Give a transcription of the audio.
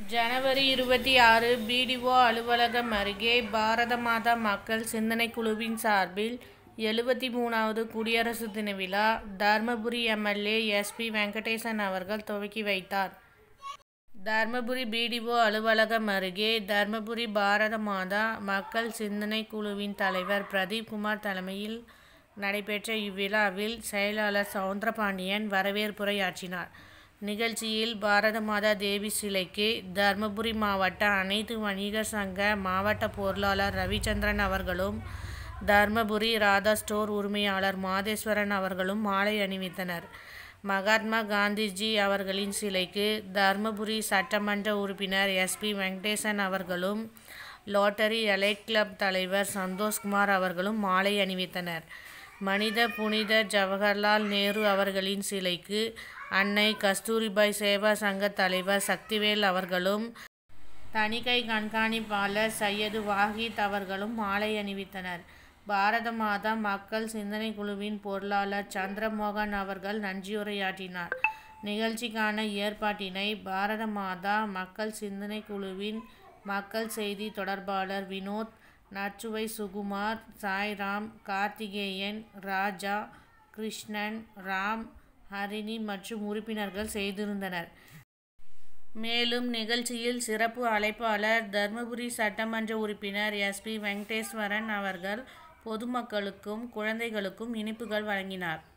ஜனவரி இருபத்தி ஆறு பிடிஓ அலுவலகம் அருகே பாரத மாதா மக்கள் சிந்தனைக் குழுவின் சார்பில் எழுபத்தி மூணாவது குடியரசு தின விழா தர்மபுரி எம்எல்ஏ எஸ்பி வெங்கடேசன் அவர்கள் துவக்கி வைத்தார் தர்மபுரி பிடிஓ அலுவலகம் அருகே தர்மபுரி பாரத மாதா மக்கள் சிந்தனை குழுவின் தலைவர் பிரதீப் குமார் தலைமையில் நடைபெற்ற இவ்விழாவில் செயலாளர் சவுந்தரபாண்டியன் வரவேற்புரையாற்றினார் நிகழ்ச்சியில் பாரத மாதா தேவி சிலைக்கு தர்மபுரி மாவட்ட அனைத்து வணிகர் சங்க மாவட்ட பொருளாளர் ரவிச்சந்திரன் அவர்களும் தர்மபுரி ராதா ஸ்டோர் உரிமையாளர் மாதேஸ்வரன் அவர்களும் மாலை அணிவித்தனர் மகாத்மா காந்திஜி அவர்களின் சிலைக்கு தர்மபுரி சட்டமன்ற உறுப்பினர் எஸ்பி வெங்கடேசன் அவர்களும் லாட்டரி எலைட் கிளப் தலைவர் சந்தோஷ்குமார் அவர்களும் மாலை அணிவித்தனர் மனித புனித ஜவஹர்லால் நேரு அவர்களின் சிலைக்கு அன்னை கஸ்தூரிபாய் சேவா சங்க தலைவர் சக்திவேல் அவர்களும் தணிக்கை கண்காணிப்பாளர் சையது வாஹித் அவர்களும் மாலை அணிவித்தனர் பாரத மாதா மக்கள் சிந்தனை குழுவின் பொருளாளர் சந்திரமோகன் அவர்கள் நன்றியுரையாற்றினார் நிகழ்ச்சிக்கான ஏற்பாட்டினை பாரத மாதா மக்கள் சிந்தனை குழுவின் மக்கள் செய்தி தொடர்பாளர் வினோத் நச்சுவை சுகுமார் சாய்ராம் கார்த்திகேயன் ராஜா கிருஷ்ணன் ராம் ஹரிணி மற்றும் உறுப்பினர்கள் செய்திருந்தனர் மேலும் நிகழ்ச்சியில் சிறப்பு அழைப்பாளர் தர்மபுரி சட்டமன்ற உறுப்பினர் எஸ்பி வெங்கடேஸ்வரன் அவர்கள் பொதுமக்களுக்கும் குழந்தைகளுக்கும் இனிப்புகள் வழங்கினார்